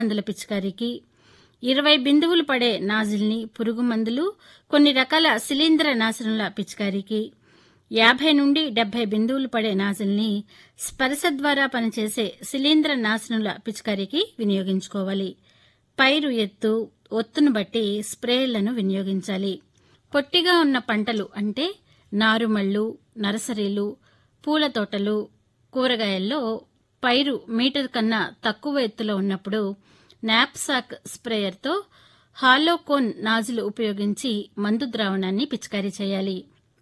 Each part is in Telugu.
మందుల పిచికారీకి ఇరవై బిందువులు పడే నాజిల్ని పురుగు మందులు కొన్ని రకాల శిలీంద్ర నాశనుల పిచికారీకి యాభై నుండి డెబ్బై బిందువులు పడే నాజిల్ని స్పర్శ ద్వారా పనిచేసే శిలీంద్ర నాశనుల పిచికారీకి వినియోగించుకోవాలి పైరు ఎత్తు ఒత్తును బట్టి స్ప్రేలను వినియోగించాలి పొట్టిగా ఉన్న పంటలు అంటే నారుమళ్ళు నర్సరీలు పూల తోటలు కూరగాయల్లో పైరు మీటర్ కన్నా తక్కువ ఎత్తులో ఉన్నప్పుడు నాప్సాక్ స్ప్రేయర్తో హాలోకోన్ నాజిల్ ఉపయోగించి మందు ద్రావణాన్ని పిచికారీ చేయాలి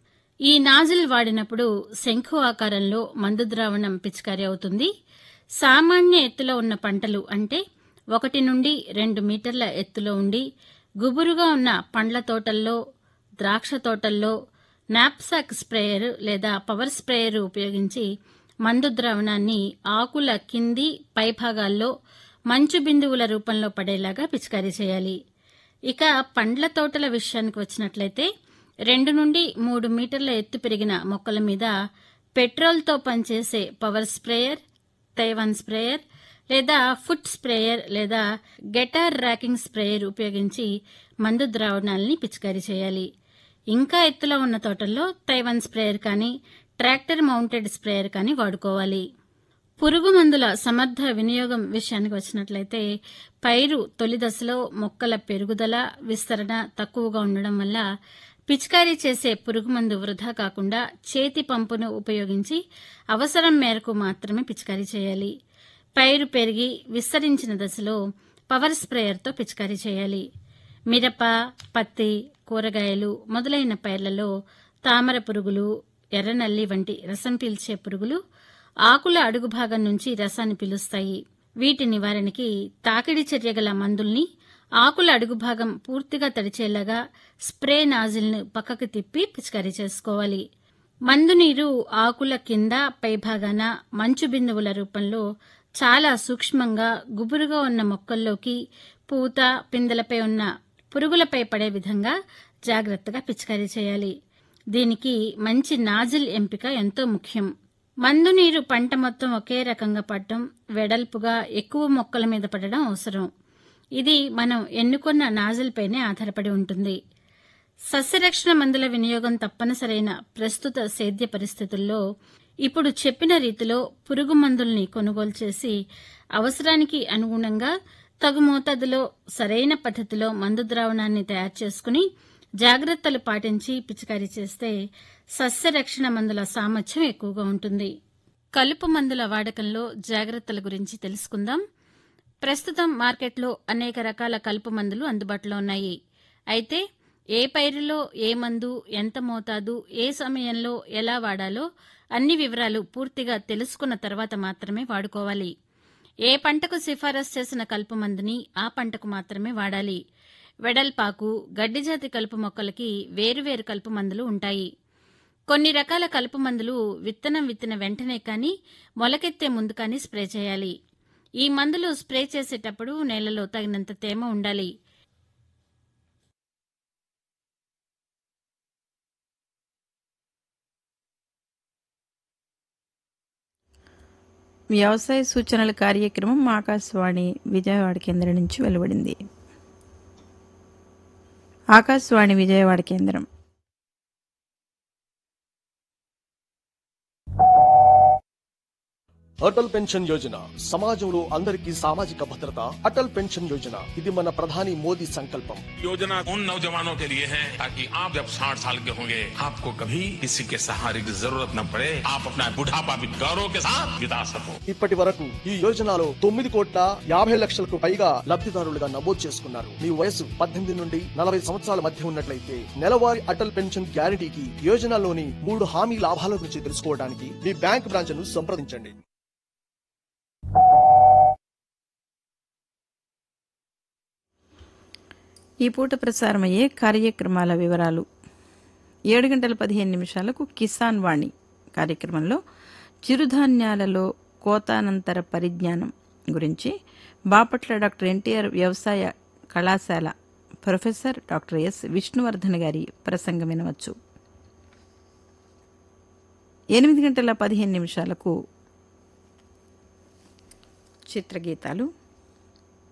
ఈ నాజిల్ వాడినప్పుడు శంఖు ఆకారంలో మందు ద్రావణం పిచికారీ అవుతుంది సామాన్య ఎత్తులో ఉన్న పంటలు అంటే ఒకటి నుండి రెండు మీటర్ల ఎత్తులో ఉండి గుబురుగా ఉన్న పండ్ల తోటల్లో ద్రాక్ష తోటల్లో నాప్సాక్ స్ప్రేయర్ లేదా పవర్ స్ప్రేయర్ ఉపయోగించి మందు ద్రావణాన్ని ఆకుల కింది పైభాగాల్లో మంచు బిందువుల రూపంలో పడేలాగా పిచికారీ చేయాలి ఇక పండ్ల తోటల విషయానికి వచ్చినట్లయితే రెండు నుండి మూడు మీటర్ల ఎత్తు పెరిగిన మొక్కల మీద పెట్రోల్తో పనిచేసే పవర్ స్ప్రేయర్ తైవాన్ స్ప్రేయర్ లేదా ఫుట్ స్ప్రేయర్ లేదా గెటార్ ర్యాకింగ్ స్ప్రేయర్ ఉపయోగించి మందు ద్రావణాలని పిచికారీ చేయాలి ఇంకా ఎత్తులో ఉన్న తోటల్లో తైవాన్ స్ప్రేయర్ కానీ ట్రాక్టర్ మౌంటెడ్ స్ప్రేయర్ కానీ వాడుకోవాలి పురుగు మందుల సమర్థ వినియోగం విషయానికి వచ్చినట్లయితే పైరు తొలి దశలో మొక్కల పెరుగుదల విస్తరణ తక్కువగా ఉండడం వల్ల పిచికారీ చేసే పురుగు మందు వృధా కాకుండా చేతి పంపును ఉపయోగించి అవసరం మేరకు మాత్రమే పిచికారీ చేయాలి పైరు పెరిగి విస్తరించిన దశలో పవర్ స్ప్రేయర్తో పిచికారీ చేయాలి మిరప పత్తి కూరగాయలు మొదలైన పైర్లలో తామర పురుగులు ఎర్రనల్లి వంటి రసం పీల్చే పురుగులు ఆకుల అడుగు భాగం నుంచి రసాన్ని పీలుస్తాయి వీటి నివారణకి తాకిడి చర్యగల మందుల్ని ఆకుల అడుగు భాగం పూర్తిగా తడిచేలాగా స్ప్రే నాజిల్ను పక్కకు తిప్పి పిచికారీ చేసుకోవాలి మందు నీరు ఆకుల కింద పైభాగాన మంచు బిందువుల రూపంలో చాలా సూక్ష్మంగా గుబురుగా ఉన్న మొక్కల్లోకి పూత పిందెలపై ఉన్న పురుగులపై పడే విధంగా జాగ్రత్తగా పిచికారీ చేయాలి దీనికి మంచి నాజిల్ ఎంపిక ఎంతో ముఖ్యం మందు నీరు పంట మొత్తం ఒకే రకంగా పడటం వెడల్పుగా ఎక్కువ మొక్కల మీద పడడం అవసరం ఇది మనం ఎన్నుకున్న నాజిల్పైనే ఆధారపడి ఉంటుంది సస్యరక్షణ మందుల వినియోగం తప్పనిసరైన ప్రస్తుత సేద్య పరిస్థితుల్లో ఇప్పుడు చెప్పిన రీతిలో పురుగు మందుల్ని కొనుగోలు చేసి అవసరానికి అనుగుణంగా తగు మోతాదులో సరైన పద్ధతిలో మందు ద్రావణాన్ని తయారు చేసుకుని జాగ్రత్తలు పాటించి పిచికారీ చేస్తే సస్యరక్షణ మందుల సామర్థ్యం ఎక్కువగా ఉంటుంది కలుపు మందుల వాడకంలో జాగ్రత్తల గురించి తెలుసుకుందాం ప్రస్తుతం మార్కెట్లో అనేక రకాల కలుపు మందులు అందుబాటులో ఉన్నాయి అయితే ఏ పైరులో ఏ మందు ఎంత మోతాదు ఏ సమయంలో ఎలా వాడాలో అన్ని వివరాలు పూర్తిగా తెలుసుకున్న తర్వాత మాత్రమే వాడుకోవాలి ఏ పంటకు సిఫారసు చేసిన కలుపు మందుని ఆ పంటకు మాత్రమే వాడాలి వెడల్పాకు గడ్డిజాతి కలుపు మొక్కలకి వేరువేరు కలుపు మందులు ఉంటాయి కొన్ని రకాల కలుపు మందులు విత్తనం విత్తిన వెంటనే కానీ మొలకెత్తే ముందు కానీ స్ప్రే చేయాలి ఈ మందులు స్ప్రే చేసేటప్పుడు నేలలో తగినంత తేమ ఉండాలి వ్యవసాయ సూచనల కార్యక్రమం ఆకాశవాణి విజయవాడ కేంద్రం నుంచి వెలువడింది ఆకాశవాణి విజయవాడ కేంద్రం అటల్ పెన్షన్ యోజన సమాజంలో అందరికీ సామాజిక భద్రత అటల్ పెన్షన్ యోజన ఇది మన ప్రధాని మోదీ సంకల్పం योजना उन नौजवानों के लिए है ताकि आप जब 60 साल के होंगे आपको कभी किसी के सहारे की जरूरत न पड़े आप अपना बुढ़ापा भी गौरव के साथ बिता सको ఇప్పటి వరకు ఈ యోజనలో తొమ్మిది కోట్ల యాభై లక్షలకు పైగా లబ్ధిదారులుగా నమోదు చేసుకున్నారు మీ వయసు పద్దెనిమిది నుండి నలభై సంవత్సరాల మధ్య ఉన్నట్లయితే నెలవారీ అటల్ పెన్షన్ గ్యారంటీకి యోజనలోని మూడు హామీ లాభాల గురించి తెలుసుకోవడానికి మీ బ్యాంక్ బ్రాంచ్ ను సంప్రదించండి ఈ పూట ప్రసారమయ్యే కార్యక్రమాల వివరాలు ఏడు గంటల పదిహేను నిమిషాలకు కిసాన్ వాణి కార్యక్రమంలో చిరుధాన్యాలలో కోతానంతర పరిజ్ఞానం గురించి బాపట్ల డాక్టర్ ఎన్టీఆర్ వ్యవసాయ కళాశాల ప్రొఫెసర్ డాక్టర్ ఎస్ విష్ణువర్ధన్ గారి ప్రసంగం వినవచ్చు ఎనిమిది గంటల పదిహేను నిమిషాలకు చిత్రగీతాలు